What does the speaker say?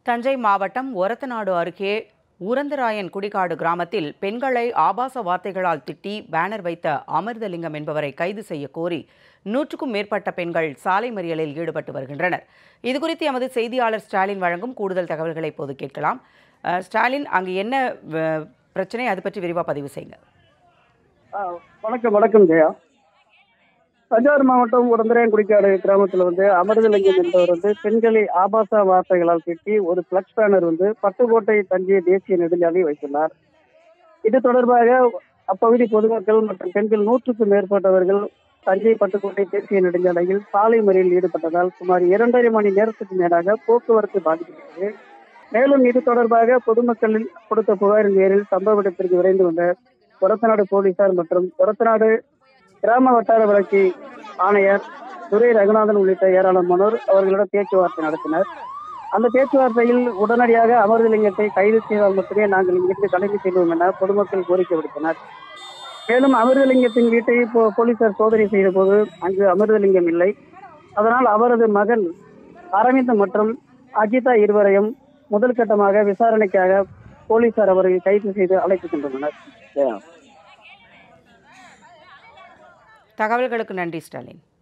தஞ்சை மாவட்டம் ஒரத்தநாடு அருகே ஊரந்தராயன் குடிகாடு கிராமத்தில் பெண்களை ஆபாச வார்த்தைகளால் திட்டி பேனர் வைத்த அமிர்தலிங்கம் என்பவரை கைது செய்ய கோரி நூற்றுக்கும் மேற்பட்ட பெண்கள் சாலை மறியலில் ஈடுபட்டு வருகின்றனர் இதுகுறித்து எமது செய்தியாளர் ஸ்டாலின் வழங்கும் கூடுதல் தகவல்களை இப்போது கேட்கலாம் அஹ், ஸ்டாலின் அங்கு என்ன அஹ், பிரச்சனை அது பற்றி விரிவாக பதிவு செய்யுங்க ஆ, வணக்கம் வணக்கம் ஜெயா தஞ்சாவூர் மாவட்டம் உடந்தரையன் குடிக்காடு கிராமத்தில் வந்து அமிர்தலிங்கம் என்பவர் வந்து பெண்களை ஆபாச வார்த்தைகளால் திட்டி ஒரு பிளக்ஸ் பேனர் வந்து பட்டுக்கோட்டை தஞ்சை தேசிய நெடுஞ்சாலை வைத்துள்ளார் இது தொடர்பாக அப்பகுதி பொதுமக்கள் மற்றும் பெண்கள் நூற்றுக்கும் மேற்பட்டவர்கள் தஞ்சை பட்டுக்கோட்டை தேசிய நெடுஞ்சாலையில் சாலை மறியலில் ஈடுபட்டதால் சுமார் இரண்டரை மணி நேரத்துக்கு மேலாக போக்குவரத்து பாதிக்கப்பட்டது மேலும் இது தொடர்பாக பொதுமக்கள் கொடுத்த புகாரின் பேரில் சம்பவ இடத்திற்கு விரைந்து வந்த கொரத்தநாடு போலீசார் மற்றும் கொரத்தநாடு கிராம வட்டார வளர்ச்சி ஆணையர் துரை ரகுநாதன் உள்ளிட்ட ஏராளமானோர் அவர்களிடம் பேச்சுவார்த்தை நடத்தினர் அந்த பேச்சுவார்த்தையில் உடனடியாக அமர்தலிங்கத்தை கைது செய்தால் மட்டுமே நாங்கள் இங்கிருந்து கடமை செய்வோம் என பொதுமக்கள் கோரிக்கை விடுத்தனர் மேலும் அமிர்தலிங்கத்தின் வீட்டை போ- போலீசார் சோதனை செய்த போது அங்கு அமிர்தலிங்கம் இல்லை அதனால் அவரது மகன் அரவிந்த் மற்றும் அஜிதா இருவரையும் முதல் கட்டமாக விசாரணைக்காக போலீசார் அவரை கைது செய்து அழைத்துச் சென்றுள்ளனர் ஜெயா. தகவல்களுக்கு நன்றி ஸ்டாலின்